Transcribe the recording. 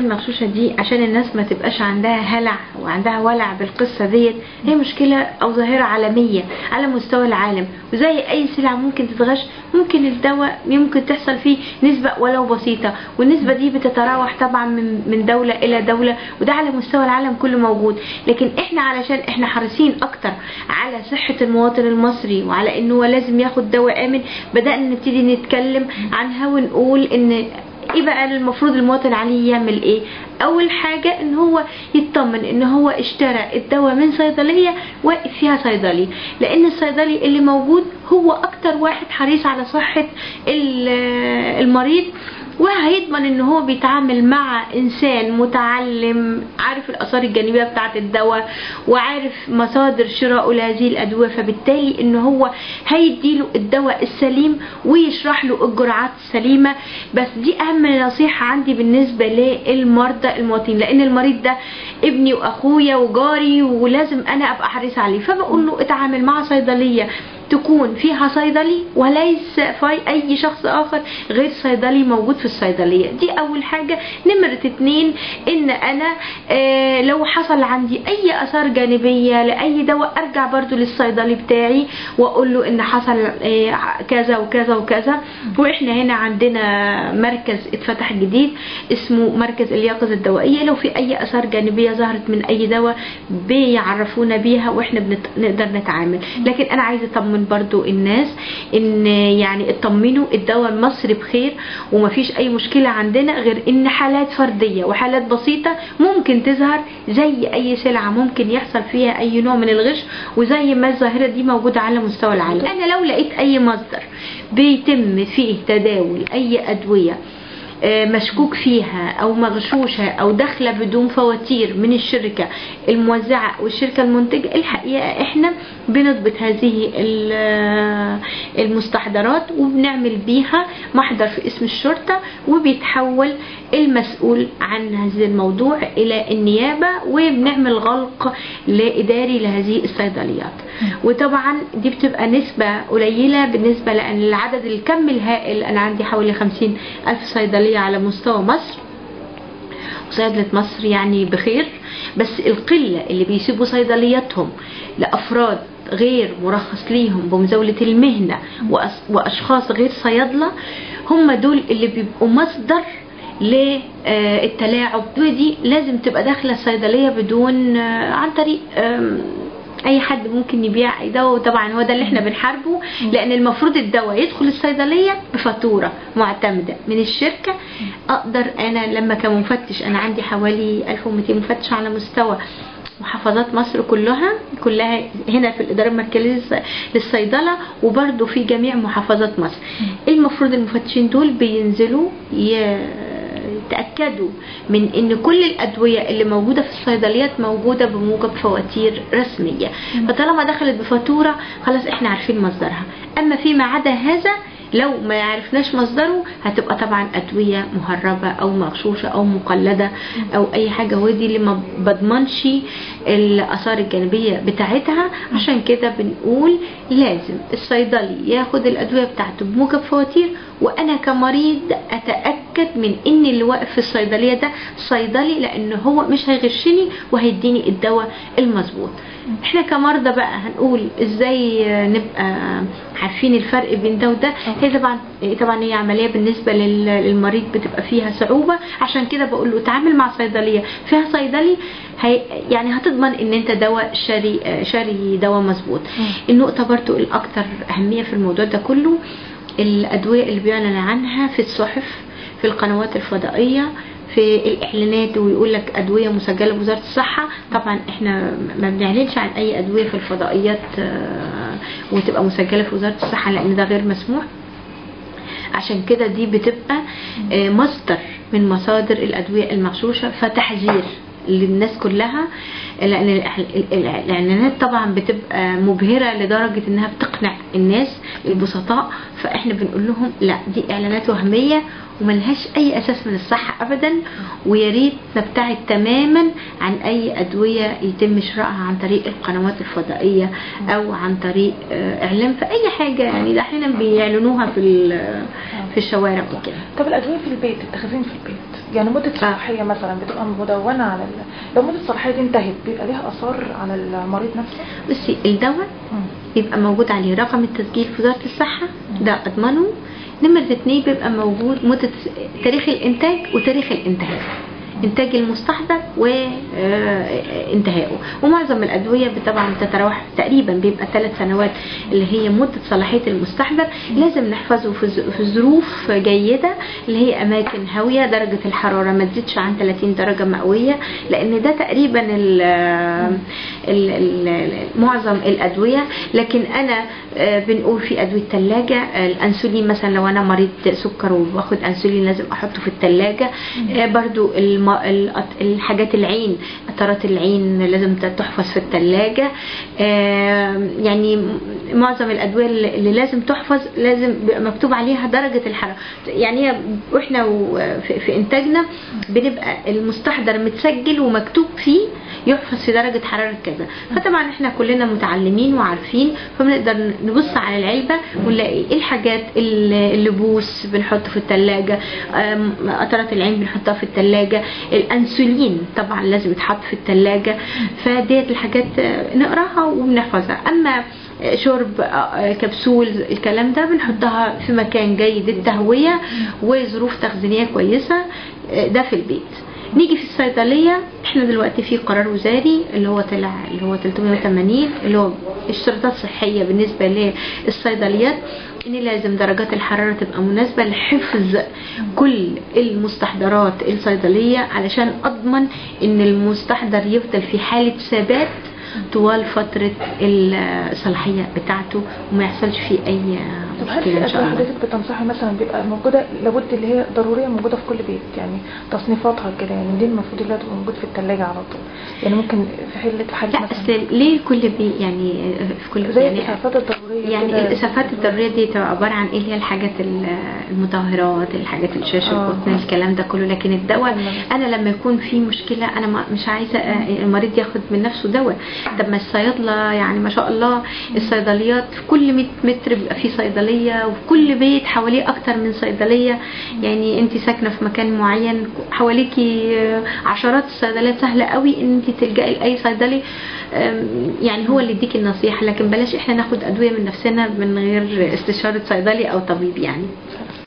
المغشوشة دي عشان الناس ما تبقاش عندها هلع وعندها ولع بالقصة ديت هي مشكلة أو ظاهرة عالمية على مستوى العالم وزي أي سلعة ممكن تتغش ممكن الدواء ممكن تحصل فيه نسبة ولو بسيطة والنسبة دي بتتراوح طبعا من من دولة إلى دولة وده على مستوى العالم كله موجود لكن احنا علشان احنا حريصين أكتر على صحة المواطن المصري وعلى إنه هو لازم ياخد دواء آمن بدأنا نبتدي نتكلم عنها ونقول إن ايه بقى المفروض المواطن عليه يعمل ايه اول حاجة ان هو يطمن ان هو اشترى الدواء من صيدلية واقف فيها صيدلي لان الصيدلي اللي موجود هو اكتر واحد حريص على صحة ال- المريض وهيضمن ان هو بيتعامل مع انسان متعلم عارف الاثار الجانبيه بتاعه الدواء وعارف مصادر شرائه لهذه الادويه فبالتالي ان هو هيديله الدواء السليم ويشرح له الجرعات السليمه بس دي اهم نصيحه عندي بالنسبه للمرضى المواطنين لان المريض ده ابني واخويا وجاري ولازم انا ابقى حريص عليه فبقول له اتعامل مع صيدليه تكون فيها صيدلي وليس في اي شخص اخر غير صيدلي موجود في الصيدليه دي اول حاجه نمره اتنين ان انا آه لو حصل عندي اي اثار جانبيه لاي دواء ارجع برضو للصيدلي بتاعي واقول له ان حصل آه كذا وكذا وكذا واحنا هنا عندنا مركز اتفتح جديد اسمه مركز اليقظه الدوائيه لو في اي اثار جانبيه ظهرت من اي دواء بيعرفونا بيها واحنا بنقدر نتعامل لكن انا عايزه اطمن برضو الناس ان يعني اطمنوا الدواء المصري بخير ومفيش اي مشكله عندنا غير ان حالات فرديه وحالات بسيطه ممكن تظهر زي اي سلعه ممكن يحصل فيها اي نوع من الغش وزي ما الظاهره دي موجوده على مستوى العالم انا لو لقيت اي مصدر بيتم فيه تداول اي ادويه آه، مشكوك فيها او مغشوشه او داخله بدون فواتير من الشركه الموزعه والشركه المنتجه الحقيقه احنا بنضبط هذه ال- آه، المستحضرات وبنعمل بيها محضر في اسم الشرطه وبيتحول المسؤول عن هذا الموضوع الى النيابه وبنعمل غلق لاداري لهذه الصيدليات وطبعا دي بتبقى نسبة قليلة بالنسبة لأن العدد الكم الهائل أنا عندي حوالي خمسين ألف صيدلية على مستوى مصر وصيدلة مصر يعني بخير بس القلة اللي بيسيبوا صيدلياتهم لأفراد غير مرخص ليهم بمزاولة المهنة وأس- وأشخاص غير صيادلة هم دول اللي بيبقوا مصدر للتلاعب ودي لازم تبقى داخلة الصيدلية بدون آه، عن طريق آم، اي حد ممكن يبيع اي دواء وطبعا هو ده اللي احنا بنحاربه لان المفروض الدواء يدخل الصيدليه بفاتوره معتمده من الشركه اقدر انا لما كمفتش انا عندي حوالي 1200 مفتش على مستوى محافظات مصر كلها كلها هنا في الاداره المركزيه للصيدله وبرده في جميع محافظات مصر المفروض المفتشين دول بينزلوا ي- تأكدوا من ان كل الادوية اللي موجودة في الصيدليات موجودة بموجب فواتير رسمية فطالما دخلت بفاتورة خلاص احنا عارفين مصدرها اما فيما عدا هذا لو ما عرفناش مصدره هتبقى طبعا ادوية مهربة او مغشوشة او مقلدة او اي حاجة ودي اللي ما بضمنش الاثار الجانبية بتاعتها عشان كده بنقول لازم الصيدلي ياخد الادوية بتاعته بموجب فواتير وانا كمريض اتاكد من ان اللي واقف في الصيدليه ده صيدلي لان هو مش هيغشني وهيديني الدواء المظبوط احنا كمرضى بقى هنقول ازاي نبقى عارفين الفرق بين ده وده هي طبعا طبعا هي عمليه بالنسبه لل- للمريض بتبقى فيها صعوبه عشان كده بقول له اتعامل مع صيدليه فيها صيدلي هي يعني هتضمن ان انت دواء شاري شاري دواء مظبوط النقطه برضو الاكثر اهميه في الموضوع ده كله الأدوية اللي بيعلن عنها في الصحف في القنوات الفضائية في الإعلانات ويقول لك أدوية مسجلة بوزارة الصحة طبعا إحنا ما بنعلنش عن أي أدوية في الفضائيات آه، وتبقى مسجلة في وزارة الصحة لأن ده غير مسموح عشان كده دي بتبقى آه، مصدر من مصادر الأدوية المغشوشة فتحذير للناس كلها لأن الإح- ال- ال- الإعلانات طبعا بتبقى مبهرة لدرجة إنها بتقنع الناس البسطاء فإحنا بنقول لهم لا دي إعلانات وهمية وملهاش أي أساس من الصحة أبدا ويا ريت نبتعد تماما عن أي أدوية يتم شرائها عن طريق القنوات الفضائية أو عن طريق آه، إعلان في أي حاجة يعني ده أحيانا بيعلنوها في ال- في الشوارع وكده طب الادويه في البيت التخزين في البيت يعني مده الصلاحيه مثلا بتبقى مدونه على ال... لو مده الصلاحيه دي انتهت بيبقى ليها اثار على المريض نفسه بصي الدواء بيبقى موجود عليه رقم التسجيل في وزارة الصحة ده أضمنه نمرة اتنين بيبقى موجود مدة تاريخ الإنتاج وتاريخ الانتهاء إنتاج المستحضر وانتهائه ومعظم الأدوية طبعا بتتراوح تقريبا بيبقى ثلاث سنوات اللي هي مدة صلاحية المستحضر لازم نحفظه في ظ- في ظروف جيدة اللي هي أماكن هاوية درجة الحرارة ما تزيدش عن 30 درجة مئوية لأن ده تقريبا ال ال ال معظم الأدوية لكن أنا آه، بنقول في أدوية ثلاجة الأنسولين مثلا لو أنا مريض سكر وباخد أنسولين لازم أحطه في الثلاجة برضو الم... الأط- الحاجات العين قطرات العين لازم تحفظ في الثلاجة يعني م- معظم الأدوية اللي اللي لازم تحفظ لازم بيبقى مكتوب عليها درجة الحرارة يعني هي واحنا و- في, في إنتاجنا بنبقى المستحضر متسجل ومكتوب فيه يحفظ في درجة حرارة كذا فطبعا احنا كلنا متعلمين وعارفين فبنقدر نبص على العلبة ونلاقي ايه الحاجات اللي- اللبوس بنحطه في التلاجة آم، قطرات العين بنحطها في التلاجة الأنسولين طبعا لازم يتحط في التلاجة فديت الحاجات آه، نقراها وبنحفظها أما شرب آه، كبسول الكلام ده بنحطها في مكان جيد التهوية وظروف تخزينية كويسة آه، ده في البيت نيجي في الصيدلية احنا دلوقتي في قرار وزاري اللي هو طلع اللي هو 380 اللي هو اشتراطات صحية بالنسبة للصيدليات ان لازم درجات الحرارة تبقى مناسبة لحفظ كل المستحضرات الصيدلية علشان اضمن ان المستحضر يفضل في حالة ثبات طوال فترة الصلاحية بتاعته وما يحصلش فيه اي طب هل مشكلة في ان شاء ادويه الله حضرتك بتنصحي مثلا بيبقى موجوده لابد اللي هي ضروريه موجوده في كل بيت يعني تصنيفاتها كده يعني دي المفروض اللي تبقى موجود في الثلاجه على طول يعني ممكن في حله حاله لا مثلا اصل ليه كل بي يعني في كل زي يعني الاسعافات الضروريه يعني كده. الاسعافات الضروريه دي تبقى عباره عن ايه اللي هي الحاجات ال- المطهرات الحاجات الشاشه آه. القطن الكلام ده كله لكن الدواء تمام. انا لما يكون في مشكله انا ما- مش عايزه آه، المريض ياخد من نفسه دواء طب ما الصيادله يعني ما شاء الله الصيدليات في كل 100 متر بيبقى في صيدليه وفي كل بيت حواليه اكتر من صيدليه يعني انت ساكنه في مكان معين حواليكي آه، عشرات الصيدليات سهله قوي ان انت تلجئي لاي صيدلي آم، يعني هو اللي يديك النصيحه لكن بلاش احنا ناخد ادويه من نفسنا من غير استشاره صيدلي او طبيب يعني